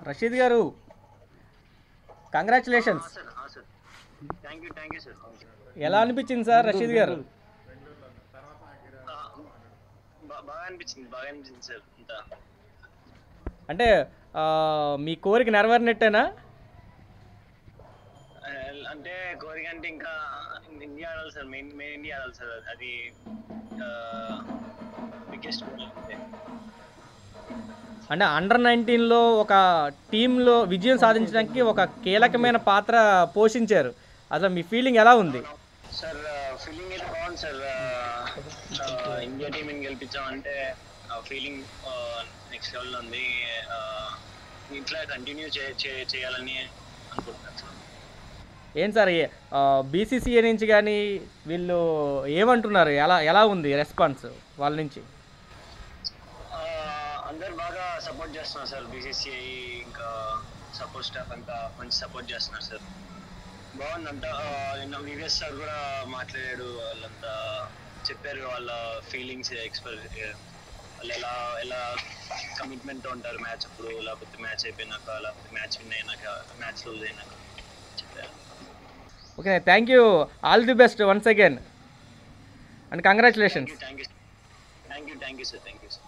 రషీద్ గారు congratulations sir sir thank you thank you sir ఎలా అనిపించింది సార్ రషీద్ గారు బాగా అనిపించింది బాగా అనిపించింది సార్ అంతా అంటే ఆ, మీ కోరిక నెరవేరినట్టేనా ఆ, అంటే కోరిక అంటే ఇంకా ఇండియా ఆడాలి సార్ మెయిన్ మెయిన్ ఇండియా ఆడాలి సార్ అది బిగ్గెస్ట్ అంతే అంటే అండర్ నైన్టీన్లో ఒక టీంలో విజయం సాధించడానికి ఒక కీలకమైన పాత్ర పోషించారు అసలు మీ ఫీలింగ్ ఎలా ఉంది సార్ ఫీలింగ్ అయితే బాగుంది సార్ ఇండియా టీంని గెలిపించామంటే ఫీలింగ్ నెక్స్ట్ లెవెల్ ఉంది ఆ, ఇట్లా కంటిన్యూ చేయాలని అనుకుంటున్నాను సార్ ఏం సార్ బీసీసీఏ నుంచి కానీ వీళ్ళు ఏమంటున్నారు ఎలా ఎలా ఉంది రెస్పాన్స్ వాళ్ళ నుంచి ఆ, అందరు బాగా సపోర్ట్ చేస్తున్నారు సార్ బీసీసీఐ ఇంకా సపోర్ట్ స్టాఫ్ అంతా మంచి సపోర్ట్ చేస్తున్నారు సార్ బాగుందంతా నిన్న వివిఎస్ సార్ కూడా మాట్లాడాడు వాళ్ళంతా చెప్పారు వాళ్ళ ఫీలింగ్స్ ఎక్స్ప్రెస్ వాళ్ళు ఎలా ఎలా కమిట్మెంట్తో ఉంటారు మ్యాచ్ అప్పుడు లేకపోతే మ్యాచ్ అయిపోయినాక లేకపోతే మ్యాచ్ విన్ అయినాక మ్యాచ్ లూజ్ అయినాక చెప్పారు okay thank you all the best once again and congratulations thank you thank you thank you sir thank you sir